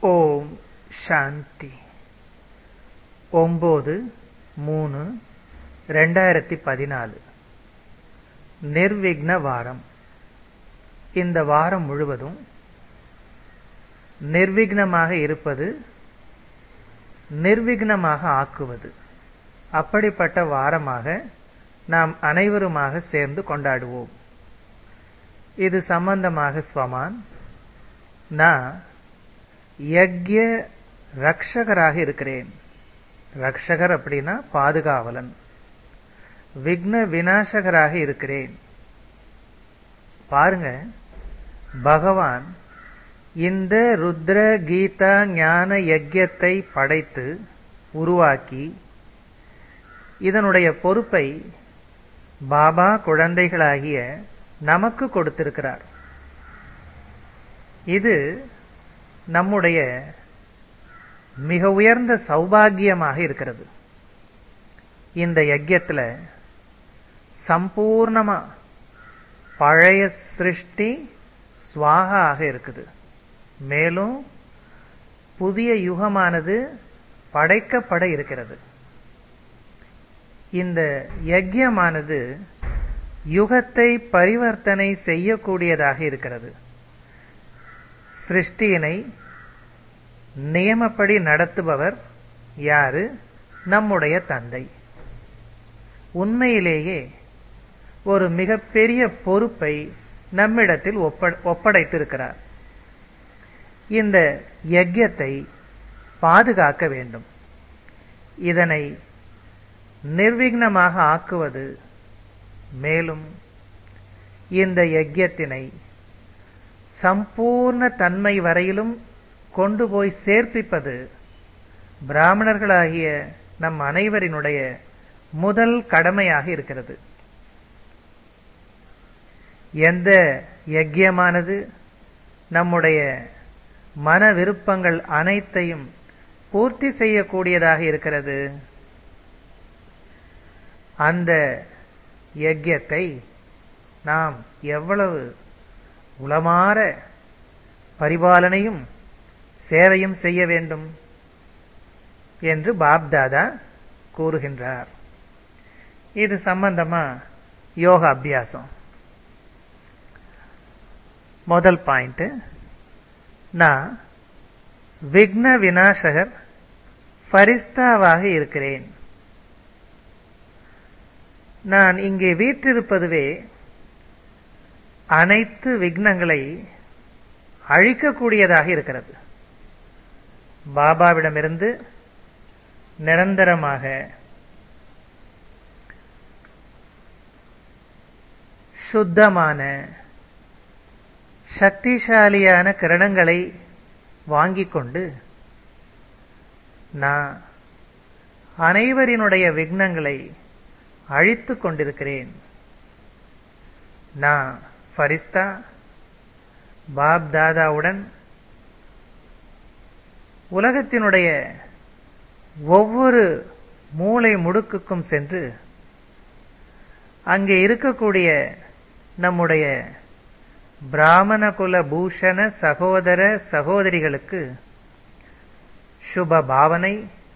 ஓம் சாந்தி ஒன்பது மூணு ரெண்டாயிரத்தி பதினாலு நிர்விக்ன வாரம் இந்த வாரம் முழுவதும் நிர்விக்னமாக இருப்பது நிர்விக்னமாக ஆக்குவது அப்படிப்பட்ட வாரமாக நாம் அனைவருமாக சேர்ந்து கொண்டாடுவோம் இது சம்பந்தமாக ஸ்வமான் நான் யக்ய ரக்ஷகராக இருக்கிறேன் ரக்ஷகர் அப்படின்னா பாதுகாவலன் விக்ன விநாசகராக இருக்கிறேன் பாருங்க பகவான் இந்த ருத்ர கீதா ஞான யஜ்யத்தை படைத்து உருவாக்கி இதனுடைய பொறுப்பை பாபா குழந்தைகளாகிய நமக்கு கொடுத்திருக்கிறார் இது நம்முடைய மிக உயர்ந்த சௌபாகியமாக இருக்கிறது இந்த யஜ்யத்துல சம்பூர்ணமா பழைய சிருஷ்டி சுவாகா ஆக இருக்குது மேலும் புதிய யுகமானது படைக்கப்பட இருக்கிறது இந்த யஜ்யமானது யுகத்தை பரிவர்த்தனை செய்யக்கூடியதாக இருக்கிறது சிருஷ்டியினை நியமப்படி நடத்துபவர் யாரு நம்முடைய தந்தை உண்மையிலேயே ஒரு மிகப்பெரிய பொறுப்பை நம்மிடத்தில் ஒப்படைத்திருக்கிறார் இந்த யஜ்யத்தை பாதுகாக்க வேண்டும் இதனை நிர்விக்னமாக ஆக்குவது மேலும் இந்த யஜ்யத்தினை சம்பூர்ண தன்மை வரையிலும் கொண்டு போய் சேர்ப்பிப்பது பிராமணர்களாகிய நம் அனைவரினுடைய முதல் கடமையாக இருக்கிறது எந்த யஜ்யமானது நம்முடைய மன விருப்பங்கள் அனைத்தையும் பூர்த்தி செய்யக்கூடியதாக இருக்கிறது அந்த யஜ்யத்தை நாம் எவ்வளவு உளமாற பரிபாலனையும் சேவையும் செய்ய வேண்டும் என்று பாப்தாதா கூறுகின்றார் இது சம்பந்தமா யோக அபியாசம் முதல் பாயிண்ட் நான் விக்ன விநாசகர் பரிஸ்தாவாக இருக்கிறேன் நான் இங்கே வீற்றிருப்பதுவே அனைத்து விக்னங்களை அழிக்கக்கூடியதாக இருக்கிறது பாபாவிடமிருந்து நிரந்தரமாக சுத்தமான சக்திசாலியான கிரணங்களை வாங்கிக் கொண்டு நான் அனைவரினுடைய விக்னங்களை அழித்து கொண்டிருக்கிறேன் நான் ஃபரிஸ்தா பாப் தாதாவுடன் உலகத்தினுடைய ஒவ்வொரு மூளை முடுக்குக்கும் சென்று அங்கே இருக்கக்கூடிய நம்முடைய பிராமண குல பூஷண சகோதர சகோதரிகளுக்கு சுப பாவனை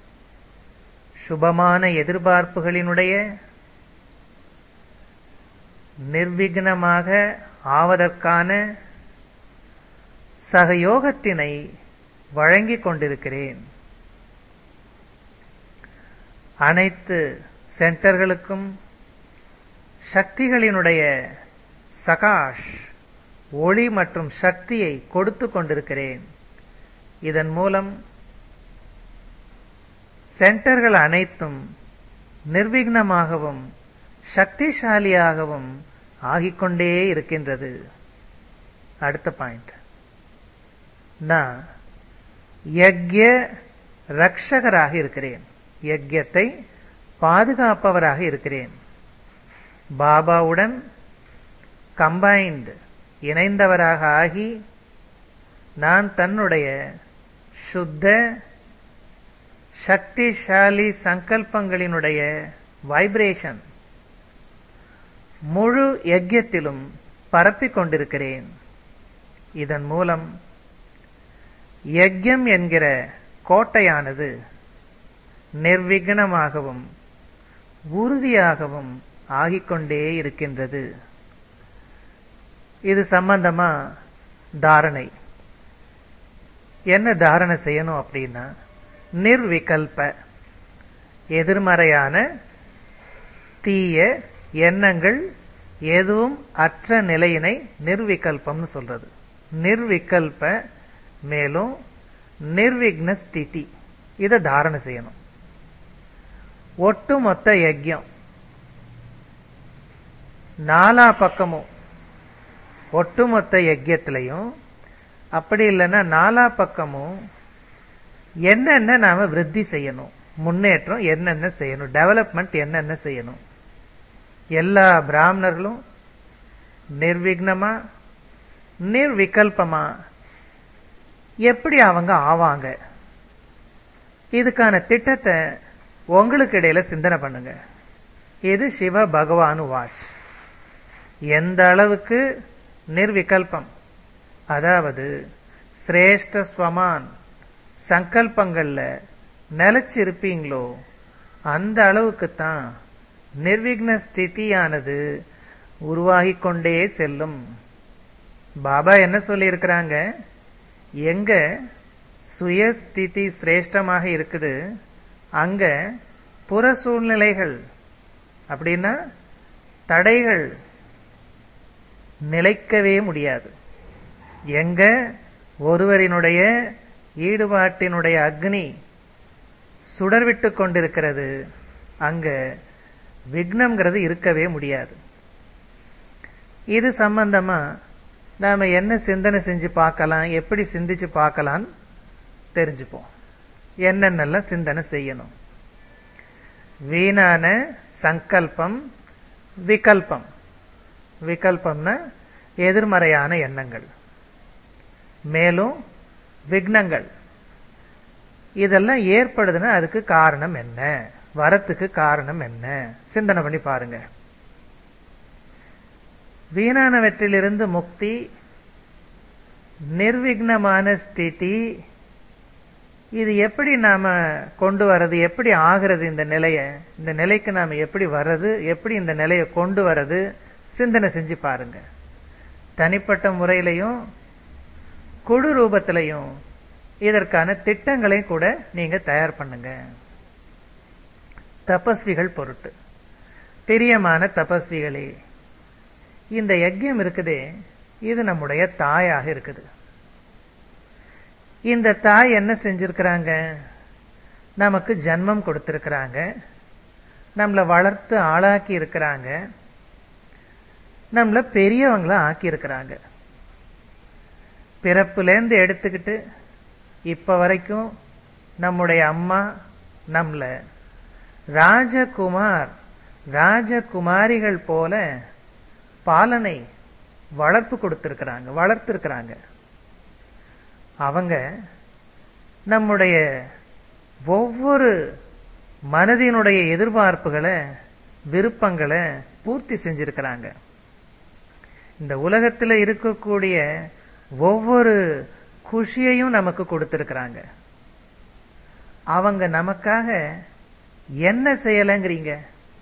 சுபமான எதிர்பார்ப்புகளினுடைய நிர்விக்னமாக ஆவதற்கான சகயோகத்தினை வழங்கிக் கொண்டிருக்கிறேன் அனைத்து சென்டர்களுக்கும் சக்திகளினுடைய சகாஷ் ஒளி மற்றும் சக்தியை கொடுத்து கொண்டிருக்கிறேன் இதன் மூலம் சென்டர்கள் அனைத்தும் நிர்விக்னமாகவும் சக்திசாலியாகவும் ஆகிக்கொண்டே இருக்கின்றது அடுத்த பாயிண்ட் நான் யக்ய ரக்ஷகராக இருக்கிறேன் யக்யத்தை பாதுகாப்பவராக இருக்கிறேன் பாபாவுடன் கம்பைன்டு இணைந்தவராக ஆகி நான் தன்னுடைய சுத்த சக்திசாலி சங்கல்பங்களினுடைய வைப்ரேஷன் முழு யஜ்யத்திலும் பரப்பிக் கொண்டிருக்கிறேன் இதன் மூலம் யஜ்யம் என்கிற கோட்டையானது நிர்விக்னமாகவும் உறுதியாகவும் ஆகிக்கொண்டே இருக்கின்றது இது சம்பந்தமா தாரணை என்ன தாரணை செய்யணும் அப்படின்னா நிர்விகல்ப எதிர்மறையான தீய எண்ணங்கள் எதுவும் அற்ற நிலையினை நிர்விகல்பம்னு சொல்றது நிர்விகல்ப மேலும் நிர்விக்ன ஸ்திதி இதை தாரணை செய்யணும் ஒட்டுமொத்த யஜ்யம் நாலா பக்கமும் ஒட்டுமொத்த யஜ்யத்திலையும் அப்படி இல்லைன்னா நாலா பக்கமும் என்னென்ன நாம விருத்தி செய்யணும் முன்னேற்றம் என்னென்ன செய்யணும் டெவலப்மெண்ட் என்னென்ன செய்யணும் எல்லா பிராமணர்களும் நிர்விக்னமா நிர்விகல்பமா எப்படி அவங்க ஆவாங்க இதுக்கான திட்டத்தை உங்களுக்கு இடையில சிந்தனை பண்ணுங்க இது சிவ பகவானு வாட்ச் எந்த அளவுக்கு நிர்விகல்பம் அதாவது சிரேஷ்ட ஸ்வமான் சங்கல்பங்கள்ல நிலைச்சிருப்பீங்களோ அந்த அளவுக்கு தான் நிர்விக்ன ஸ்திதியானது உருவாகி கொண்டே செல்லும் பாபா என்ன சொல்லி இருக்கிறாங்க எங்க சுயஸ்திதி சிரேஷ்டமாக இருக்குது அங்க புற சூழ்நிலைகள் அப்படின்னா தடைகள் நிலைக்கவே முடியாது எங்க ஒருவரினுடைய ஈடுபாட்டினுடைய அக்னி சுடர்விட்டு கொண்டிருக்கிறது அங்க விக்னம்ங்கிறது இருக்கவே முடியாது இது சம்பந்தமா நாம என்ன சிந்தனை செஞ்சு பார்க்கலாம் எப்படி சிந்திச்சு பார்க்கலாம் தெரிஞ்சுப்போம் என்னென்னலாம் சிந்தனை செய்யணும் வீணான சங்கல்பம் விகல்பம் விகல்பம்னா எதிர்மறையான எண்ணங்கள் மேலும் விக்னங்கள் இதெல்லாம் ஏற்படுதுன்னா அதுக்கு காரணம் என்ன வரத்துக்கு காரணம் என்ன சிந்தனை பண்ணி பாருங்க வீணானவற்றிலிருந்து முக்தி நிர்விக்னமான ஸ்திதி இது எப்படி நாம கொண்டு வர்றது எப்படி ஆகிறது இந்த நிலைய இந்த நிலைக்கு நாம எப்படி வர்றது எப்படி இந்த நிலையை கொண்டு வர்றது சிந்தனை செஞ்சு பாருங்க தனிப்பட்ட முறையிலையும் குழு ரூபத்திலையும் இதற்கான திட்டங்களையும் கூட நீங்க தயார் பண்ணுங்க தபஸ்விகள் பொருட்டு பிரியமான தபஸ்விகளே இந்த யஜ்யம் இருக்குதே இது நம்முடைய தாயாக இருக்குது இந்த தாய் என்ன செஞ்சிருக்கிறாங்க நமக்கு ஜன்மம் கொடுத்திருக்கிறாங்க நம்மளை வளர்த்து ஆளாக்கி இருக்கிறாங்க நம்மள பெரியவங்கள ஆக்கி இருக்கிறாங்க பிறப்புலேருந்து எடுத்துக்கிட்டு இப்ப வரைக்கும் நம்முடைய அம்மா நம்மள ராஜகுமார் ராஜகுமாரிகள் போல பாலனை வளர்ப்பு கொடுத்திருக்கிறாங்க வளர்த்திருக்கிறாங்க அவங்க நம்முடைய ஒவ்வொரு மனதினுடைய எதிர்பார்ப்புகளை விருப்பங்களை பூர்த்தி செஞ்சிருக்கிறாங்க இந்த உலகத்தில் இருக்கக்கூடிய ஒவ்வொரு குஷியையும் நமக்கு கொடுத்திருக்கிறாங்க அவங்க நமக்காக என்ன செய்யலைங்கிறீங்க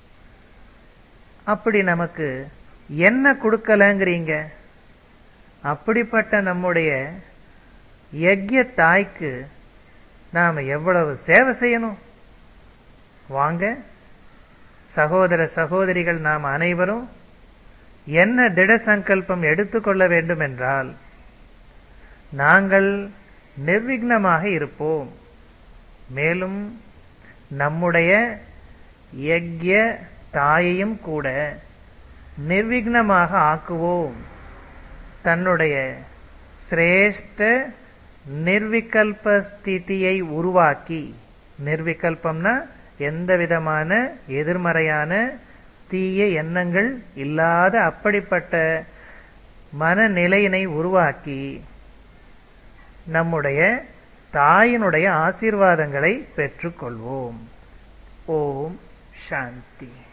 அப்படி நமக்கு என்ன கொடுக்கலங்கிறீங்க அப்படிப்பட்ட நம்முடைய யஜ்ய தாய்க்கு நாம எவ்வளவு சேவை செய்யணும் வாங்க சகோதர சகோதரிகள் நாம் அனைவரும் என்ன திட சங்கல்பம் எடுத்துக்கொள்ள வேண்டும் என்றால் நாங்கள் நிர்விக்னமாக இருப்போம் மேலும் நம்முடைய யஜ்ய தாயையும் கூட நிர்விக்னமாக ஆக்குவோம் தன்னுடைய சிரேஷ்ட நிர்விகல்ப ஸ்திதியை உருவாக்கி நிர்விகல்பம்னா எந்த விதமான எதிர்மறையான தீய எண்ணங்கள் இல்லாத அப்படிப்பட்ட மனநிலையினை உருவாக்கி நம்முடைய தாயினுடைய ஆசீர்வாதங்களை பெற்றுக்கொள்வோம் ஓம் சாந்தி